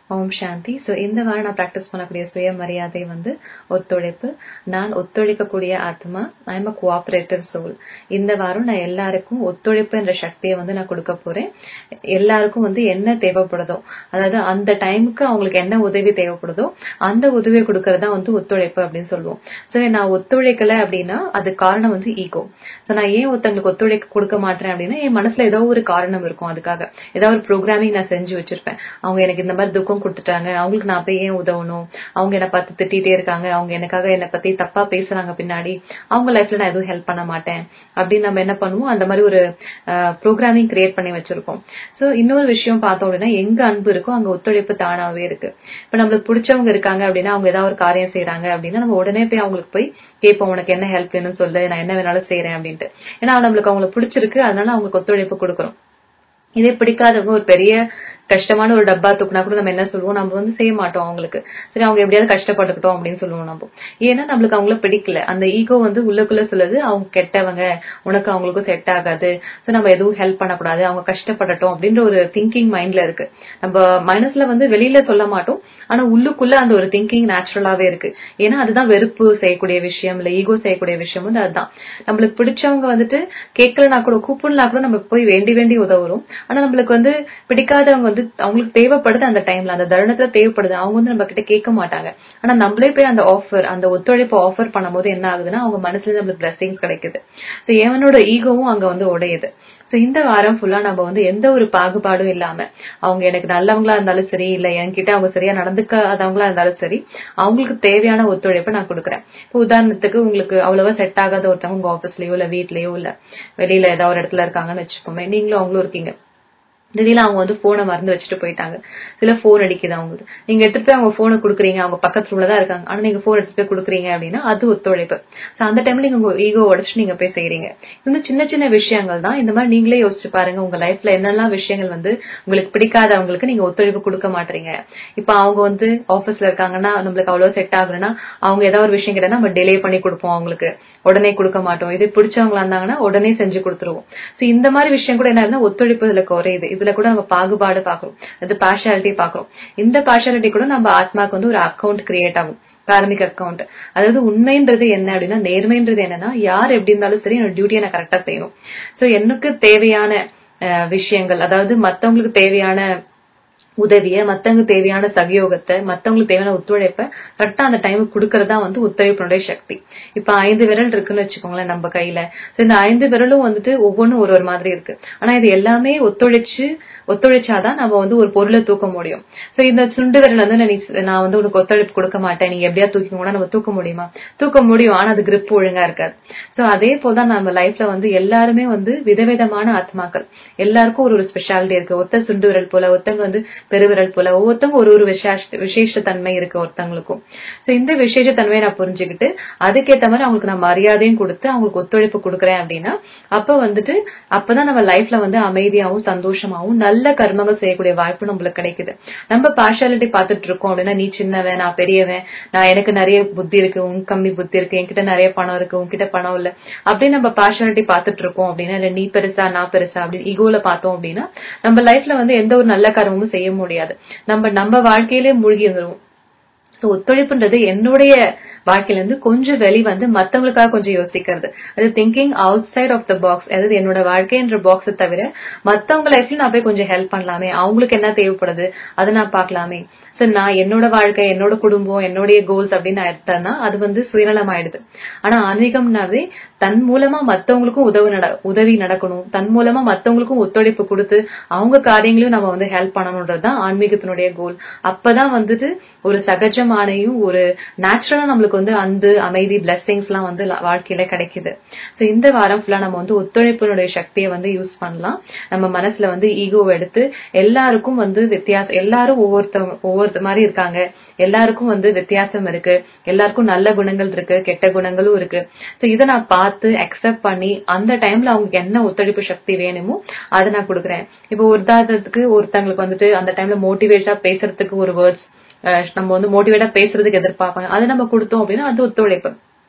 ஓம் சாந்தி so இந்த வாரம் நான் ப்ராக்டிஸ் பண்ணக்கூடிய சுயமரியாதை வந்து ஒத்துழைப்பு நான் ஒத்துழைக்கக்கூடிய ஆத்மா I am a cooperative soul இந்த வாரம் நான் எல்லாருக்கும் ஒத்துழைப்பு என்ற சக்தியை வந்து நான் கொடுக்க போறேன் எல்லாருக்கும் வந்து என்ன தேவைப்படுதோ அதாவது அந்த டைமுக்கு அவங்களுக்கு என்ன உதவி தேவைப்படுதோ அந்த உதவியை கொடுக்கறதா வந்து ஒத்துழைப்பு அப்படின்னு சொல்லுவோம் ஸோ நான் ஒத்துழைக்கல அப்படின்னா அது காரணம் வந்து ஈகோ ஸோ நான் ஏன் ஒருத்தங்களுக்கு ஒத்துழைக்க கொடுக்க மாட்டேன் அப்படின்னா என் மனசுல ஏதோ ஒரு காரணம் இருக்கும் அதுக்காக ஏதாவது ஒரு ப்ரோக்ராமிங் நான் செஞ்சு வச்சிருப்பேன் அவங்க எனக்கு இந்த மாதிரி துக்கம் கொடுத்துட்டாங்க அவங்களுக்கு நான் போய் ஏன் உதவணும் அவங்க என்னை பார்த்து திட்டிகிட்டே இருக்காங்க அவங்க எனக்காக என்னை பத்தி தப்பா பேசுறாங்க பின்னாடி அவங்க லைஃப்ல நான் எதுவும் ஹெல்ப் பண்ண மாட்டேன் அப்படின்னு நம்ம என்ன பண்ணுவோம் அந்த மாதிரி ஒரு ப்ரோக்ராமிங் கிரியேட் பண்ணி வச்சிருக்கோம் ஸோ இன்னொரு விஷயம் பார்த்தோம் அப்படின்னா எங்க அன்பு இருக்கோ அங்க ஒத்துழைப்பு தானாவே இருக்கு இப்ப நம்மளுக்கு பிடிச்சவங்க இருக்காங்க அப்படின்னா அவங்க ஏதாவது ஒரு காரியம் செய்யறாங்க அப்படின்னா நம்ம உடனே போய் அவங்களுக்கு போய் கேட்போம் உனக்கு என்ன ஹெல்ப் வேணும்னு சொல்லு நான் என்ன வேணாலும் செய்யறேன் அப்படின்ட்டு ஏன்னா நம்மளுக்கு அவங்களுக்கு பிடிச்சிருக்கு அதனால அவங்களுக்கு ஒத்துழைப்பு கொடுக்குறோம் இதே பிடிக்காதவங்க ஒரு பெரிய கஷ்டமான ஒரு டப்பா தூக்குனா கூட நம்ம என்ன சொல்லுவோம் நம்ம வந்து செய்ய மாட்டோம் அவங்களுக்கு சரி அவங்க எப்படியாவது கஷ்டப்பட்டுக்கிட்டோம் அப்படின்னு சொல்லுவோம் நம்ம ஏன்னா நம்மளுக்கு அவங்கள பிடிக்கல அந்த ஈகோ வந்து உள்ளுக்குள்ள சொல்லுது அவங்க கெட்டவங்க உனக்கு அவங்களுக்கும் செட் ஆகாது ஸோ நம்ம எதுவும் ஹெல்ப் பண்ணக்கூடாது அவங்க கஷ்டப்படட்டும் அப்படின்ற ஒரு திங்கிங் மைண்ட்ல இருக்கு நம்ம மனசுல வந்து வெளியில சொல்ல மாட்டோம் ஆனா உள்ளுக்குள்ள அந்த ஒரு திங்கிங் நேச்சுரலாவே இருக்கு ஏன்னா அதுதான் வெறுப்பு செய்யக்கூடிய விஷயம் இல்ல ஈகோ செய்யக்கூடிய விஷயம் வந்து அதுதான் நம்மளுக்கு பிடிச்சவங்க வந்துட்டு கேட்கலனா கூட கூப்பிடலாம் கூட நம்ம போய் வேண்டி வேண்டி உதவுறோம் ஆனா நம்மளுக்கு வந்து பிடிக்காதவங்க வந்து அவங்களுக்கு தேவைப்படுது அந்த டைம்ல அந்த தருணத்துல தேவைப்படுது அவங்க வந்து நம்ம கிட்ட கேட்க மாட்டாங்க ஆனா நம்மளே போய் அந்த ஆஃபர் அந்த ஒத்துழைப்பு ஆஃபர் பண்ணும்போது என்ன ஆகுதுன்னா அவங்க மனசுல நம்மளுக்கு பிளஸிங்ஸ் கிடைக்குது ஸோ எவனோட ஈகோவும் அங்க வந்து உடையுது ஸோ இந்த வாரம் ஃபுல்லா நம்ம வந்து எந்த ஒரு பாகுபாடும் இல்லாம அவங்க எனக்கு நல்லவங்களா இருந்தாலும் சரி இல்ல என்கிட்ட அவங்க சரியா நடந்துக்காதவங்களா இருந்தாலும் சரி அவங்களுக்கு தேவையான ஒத்துழைப்பை நான் கொடுக்குறேன் இப்போ உதாரணத்துக்கு உங்களுக்கு அவ்வளவா செட் ஆகாத ஒருத்தவங்க உங்க ஆஃபீஸ்லயோ இல்ல வீட்லயோ இல்ல வெளியில ஏதாவது ஒரு இடத்துல இருக்காங்கன்னு வச்சுப்போமே நீங்களும் அவங்களும் இருக்கீங்க திடீர்னு அவங்க வந்து போனை மறந்து வச்சுட்டு போயிட்டாங்க சில போன் அடிக்குது அவங்களுக்கு நீங்க எடுத்துட்டு போய் அவங்க போனை கொடுக்குறீங்க அவங்க பக்கத்து ரூம்ல தான் இருக்காங்க ஆனா நீங்க போன் எடுத்துட்டு போய் கொடுக்குறீங்க அப்படின்னா அது ஒத்துழைப்பு சோ அந்த டைம்ல நீங்க உங்க ஈகோ உடச்சு நீங்க போய் செய்றீங்க இந்த சின்ன சின்ன விஷயங்கள் தான் இந்த மாதிரி நீங்களே யோசிச்சு பாருங்க உங்க லைஃப்ல என்னெல்லாம் விஷயங்கள் வந்து உங்களுக்கு பிடிக்காதவங்களுக்கு நீங்க ஒத்துழைப்பு கொடுக்க மாட்டீங்க இப்ப அவங்க வந்து ஆபீஸ்ல இருக்காங்கன்னா நம்மளுக்கு அவ்வளவு செட் ஆகுதுன்னா அவங்க ஏதாவது ஒரு விஷயம் கேட்டா நம்ம டிலே பண்ணி கொடுப்போம் அவங்களுக்கு உடனே கொடுக்க மாட்டோம் இது பிடிச்சவங்களா இருந்தாங்கன்னா உடனே செஞ்சு கொடுத்துருவோம் சோ இந்த மாதிரி விஷயம் கூட என்ன ஒத்துழைப்பு இதுல குறையுது இதுல கூட நம்ம பாகுபாடு பாக்குறோம் அது பார்ஷாலிட்டி பாக்குறோம் இந்த பார்ஷாலிட்டி கூட நம்ம ஆத்மாக்கு வந்து ஒரு அக்கௌண்ட் கிரியேட் ஆகும் கார்மிக் அக்கௌண்ட் அதாவது உண்மைன்றது என்ன அப்படின்னா நேர்மைன்றது என்னன்னா யார் எப்படி இருந்தாலும் சரி என்னோட டியூட்டியை நான் கரெக்டா செய்யணும் சோ எனக்கு தேவையான விஷயங்கள் அதாவது மத்தவங்களுக்கு தேவையான உதவிய மத்தவங்க தேவையான சகயோகத்தை மத்தவங்களுக்கு தேவையான ஒத்துழைப்பை கரெக்டா அந்த டைமுக்கு கொடுக்கறதா வந்து ஒத்துழைப்பினுடைய சக்தி இப்ப ஐந்து விரல் இருக்குன்னு வச்சுக்கோங்களேன் நம்ம கையில இந்த ஐந்து விரலும் வந்துட்டு ஒவ்வொன்றும் ஒரு ஒரு மாதிரி இருக்கு ஆனா இது எல்லாமே ஒத்துழைச்சு ஒத்துழைச்சாதான் நம்ம வந்து ஒரு பொருளை தூக்க முடியும் சோ இந்த சுண்டு விரல் வந்து நான் வந்து உனக்கு ஒத்துழைப்பு கொடுக்க மாட்டேன் நீங்க எப்படியா தூக்கிக்கோனா நம்ம தூக்க முடியுமா தூக்க முடியும் ஆனா அது கிரிப் ஒழுங்கா இருக்காது சோ அதே போலதான் நம்ம லைஃப்ல வந்து எல்லாருமே வந்து விதவிதமான ஆத்மாக்கள் எல்லாருக்கும் ஒரு ஒரு ஸ்பெஷாலிட்டி இருக்கு ஒருத்த சுண்டு விரல் போல ஒருத்தவங்க வந்து பெருவிரல் போல ஒவ்வொருத்தவங்க ஒரு ஒரு விசேஷ விசேஷ தன்மை இருக்கு ஒருத்தவங்களுக்கும் சோ இந்த விசேஷ தன்மையை நான் புரிஞ்சுக்கிட்டு அதுக்கேத்த மாதிரி அவங்களுக்கு நான் மரியாதையும் கொடுத்து அவங்களுக்கு ஒத்துழைப்பு கொடுக்குறேன் அப்படின்னா அப்ப வந்துட்டு அப்பதான் நம்ம லைஃப்ல வந்து அமைதியாவும் சந்தோஷமாவும் நல்ல கர்மங்கள் செய்யக்கூடிய வாய்ப்பு நம்மளுக்கு கிடைக்குது நம்ம பார்ஷாலிட்டி பார்த்துட்டு இருக்கோம் அப்படின்னா நீ சின்னவன் நான் பெரியவன் நான் எனக்கு நிறைய புத்தி இருக்கு உன் கம்மி புத்தி இருக்கு என்கிட்ட நிறைய பணம் இருக்கு உன்கிட்ட பணம் இல்ல அப்படின்னு நம்ம பார்ஷாலிட்டி பார்த்துட்டு இருக்கோம் அப்படின்னா இல்ல நீ பெருசா நான் பெருசா அப்படின்னு ஈகோல பார்த்தோம் அப்படின்னா நம்ம லைஃப்ல வந்து எந்த ஒரு நல்ல கர்மமும் செய்ய முடியாது நம்ம நம்ம வாழ்க்கையிலே மூழ்கி வந்துருவோம் சோ ஒத்துழைப்புன்றது என்னுடைய வாழ்க்கையில இருந்து கொஞ்சம் வெளி வந்து மத்தவங்களுக்காக கொஞ்சம் யோசிக்கிறது அது thinking outside of the box அதாவது என்னோட வாழ்க்கைன்ற பாக்ஸை தவிர மத்தவங்க லைஃப்ல நான் போய் கொஞ்சம் ஹெல்ப் பண்ணலாமே அவங்களுக்கு என்ன தேவைப்படுது அதை நான் பார்க்கலாமே சோ நான் என்னோட வாழ்க்கை என்னோட குடும்பம் என்னுடைய கோல்ஸ் அப்படின்னு நான் எடுத்தேன்னா அது வந்து சுயநலம் ஆயிடுது ஆனா ஆன்மீகம்னாவே தன் மூலமா மத்தவங்களுக்கும் உதவி நட உதவி நடக்கணும் தன் மூலமா மத்தவங்களுக்கும் ஒத்துழைப்பு கொடுத்து அவங்க காரியங்களையும் நம்ம வந்து ஹெல்ப் பண்ணணும்ன்றதுதான் ஆன்மீகத்தினுடைய கோல் அப்பதான் வந்துட்டு ஒரு சகஜமானையும் ஒரு நேச்சுரலா நம்மளுக்கு வந்து அன்பு அமைதி பிளெஸிங்ஸ் எல்லாம் வந்து வாழ்க்கையில கிடைக்குது சோ இந்த வாரம் ஃபுல்லா நம்ம வந்து ஒத்துழைப்பினுடைய சக்தியை வந்து யூஸ் பண்ணலாம் நம்ம மனசுல வந்து ஈகோ எடுத்து எல்லாருக்கும் வந்து வித்தியாசம் எல்லாரும் ஒவ்வொருத்தவங்க ஒவ்வொரு மாதிரி இருக்காங்க எல்லாருக்கும் வந்து வித்தியாசம் இருக்கு எல்லாருக்கும் நல்ல குணங்கள் இருக்கு கெட்ட குணங்களும் இருக்கு சோ இதை நான் பார்த்து அக்செப்ட் பண்ணி அந்த டைம்ல அவங்களுக்கு என்ன ஒத்துழைப்பு சக்தி வேணுமோ அதை நான் கொடுக்குறேன் இப்போ ஒரு உதாரணத்துக்கு ஒருத்தங்களுக்கு வந்துட்டு அந்த டைம்ல மோட்டிவேட்டா பேசுறதுக்கு ஒரு வேர்ட்ஸ் நம்ம வந்து மோட்டிவேட்டா பேசுறதுக்கு எதிர்பார்ப்பாங்க அதை நம்ம கொடுத்தோம் அப்படின்னா அது ஒத்துழைப்பு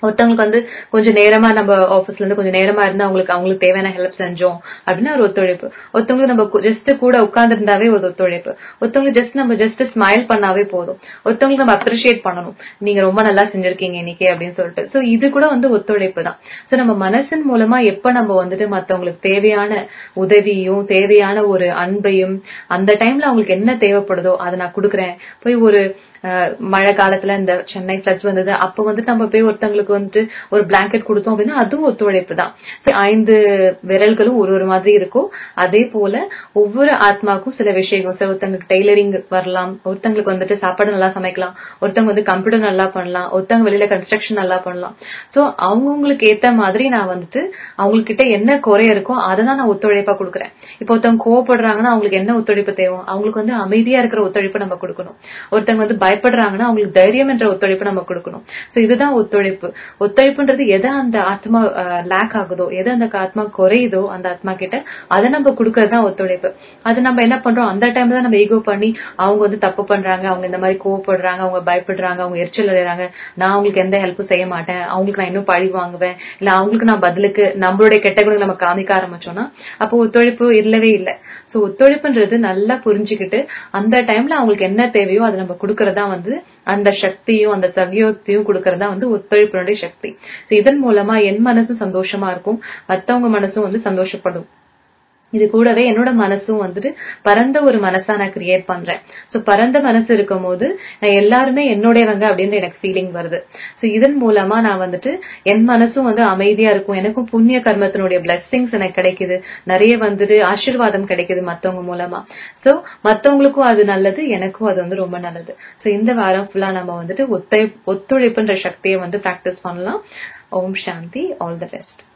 ஒருத்தவங்களுக்கு வந்து கொஞ்சம் நேரமா நம்ம ஆபீஸ்ல இருந்து கொஞ்சம் நேரமா இருந்தா அவங்களுக்கு அவங்களுக்கு தேவையான ஹெல்ப் செஞ்சோம் அப்படின்னா ஒரு ஒத்துழைப்பு ஒருத்தவங்களுக்கு நம்ம ஜஸ்ட் கூட உட்கார்ந்து இருந்தாவே ஒரு ஒத்துழைப்பு ஒருத்தவங்களுக்கு ஜஸ்ட் நம்ம ஜஸ்ட் ஸ்மைல் பண்ணாவே போதும் ஒருத்தவங்களுக்கு நம்ம அப்ரிஷியேட் பண்ணணும் நீங்க ரொம்ப நல்லா செஞ்சிருக்கீங்க இன்னைக்கு அப்படின்னு சொல்லிட்டு சோ இது கூட வந்து ஒத்துழைப்பு தான் சோ நம்ம மனசின் மூலமா எப்ப நம்ம வந்துட்டு மத்தவங்களுக்கு தேவையான உதவியும் தேவையான ஒரு அன்பையும் அந்த டைம்ல அவங்களுக்கு என்ன தேவைப்படுதோ அதை நான் கொடுக்குறேன் போய் ஒரு அஹ், மழை காலத்துல இந்த சென்னை ஃபிளட்ஸ் வந்தது அப்ப வந்துட்டு நம்ம போய் ஒருத்தவங்களுக்கு வந்துட்டு ஒரு பிளாங்கெட் கொடுத்தோம் அப்படின்னா அதுவும் ஒத்துழைப்பு தான் So, ஐந்து விரல்களும் ஒரு ஒரு மாதிரி இருக்கும் அதே போல ஒவ்வொரு ஆத்மாக்கும் சில விஷயங்கள் சில ஒருத்தங்களுக்கு டெய்லரிங் வரலாம் ஒருத்தங்களுக்கு வந்துட்டு சாப்பாடு நல்லா சமைக்கலாம் ஒருத்தவங்க வந்து கம்ப்யூட்டர் நல்லா பண்ணலாம் ஒருத்தவங்க வெளியில கன்ஸ்ட்ரக்ஷன் நல்லா பண்ணலாம் சோ அவங்கவுங்களுக்கு ஏத்த மாதிரி நான் வந்துட்டு அவங்க கிட்ட என்ன குறை இருக்கோ அதை தான் நான் ஒத்துழைப்பா கொடுக்குறேன் இப்போ ஒருத்தவங்க கோவப்படுறாங்கன்னா அவங்களுக்கு என்ன ஒத்துழைப்பு தேவை அவங்களுக்கு வந்து அமைதியா இருக்கிற ஒத்துழைப்பு நம்ம கொடுக்கணும் ஒருத்தவங்க வந்து பயப்படுறாங்கன்னா அவங்களுக்கு தைரியம் என்ற ஒத்துழைப்பு நம்ம கொடுக்கணும் சோ இதுதான் ஒத்துழைப்பு ஒத்துழைப்புன்றது எதை அந்த ஆத்மா லேக் ஆகுதோ எது அந்த ஆத்மா குறையுதோ அந்த ஆத்மா கிட்ட அதை நம்ம கொடுக்கறது தான் ஒத்துழைப்பு அது நம்ம என்ன பண்றோம் அந்த டைம்ல தான் நம்ம ஈகோ பண்ணி அவங்க வந்து தப்பு பண்றாங்க அவங்க இந்த மாதிரி கோவப்படுறாங்க அவங்க பயப்படுறாங்க அவங்க எரிச்சல் அடைறாங்க நான் அவங்களுக்கு எந்த ஹெல்ப்பும் செய்ய மாட்டேன் அவங்களுக்கு நான் இன்னும் பழி வாங்குவேன் இல்ல அவங்களுக்கு நான் பதிலுக்கு நம்மளுடைய கெட்ட குணங்களை நம்ம காமிக்க ஆரம்பிச்சோம்னா அப்போ ஒத்துழைப்பு இல்லவே இல்லை சோ ஒத்துழைப்புன்றது நல்லா புரிஞ்சுக்கிட்டு அந்த டைம்ல அவங்களுக்கு என்ன தேவையோ அதை நம்ம கொடுக்கறதா வந்து அந்த சக்தியும் அந்த சகியோகத்தையும் கொடுக்கறதா வந்து ஒத்துழைப்பினுடைய சக்தி So இதன் மூலமா என் மனசும் சந்தோஷமா இருக்கும் மத்தவங்க மனசும் வந்து சந்தோஷப்படும் இது கூடவே என்னோட மனசும் வந்துட்டு பரந்த ஒரு மனசா நான் கிரியேட் பண்றேன் சோ பரந்த மனசு இருக்கும் போது நான் எல்லாருமே என்னுடையவங்க அப்படின்னு எனக்கு ஃபீலிங் வருது சோ இதன் மூலமா நான் வந்துட்டு என் மனசும் வந்து அமைதியா இருக்கும் எனக்கும் புண்ணிய கர்மத்தினுடைய பிளெஸிங்ஸ் எனக்கு கிடைக்குது நிறைய வந்துட்டு ஆசீர்வாதம் கிடைக்குது மத்தவங்க மூலமா சோ மத்தவங்களுக்கும் அது நல்லது எனக்கும் அது வந்து ரொம்ப நல்லது சோ இந்த வாரம் ஃபுல்லா நம்ம வந்துட்டு ஒத்தை ஒத்துழைப்புன்ற சக்தியை வந்து பிராக்டிஸ் பண்ணலாம் ஓம் சாந்தி ஆல் தி பெஸ்ட்